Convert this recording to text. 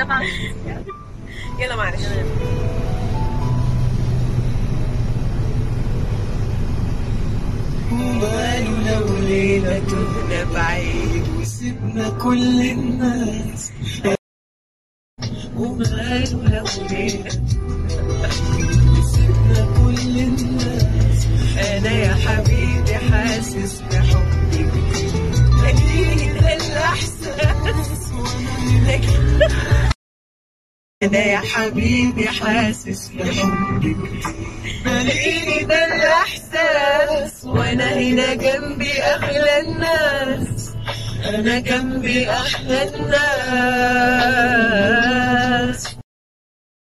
دمعة يلا معلش وماله لو ليلة تهنا بعيد وسيبنا كل الناس وماله لو ليلة وسيبنا كل الناس أنا يا حبيبي حاسس بحبك لكن ده الإحساس لكن أنا يا حبيبي حاسس بحبك بلاقيني ده الإحساس وأنا هنا جنبي أغلى الناس أنا جنبي أحلى الناس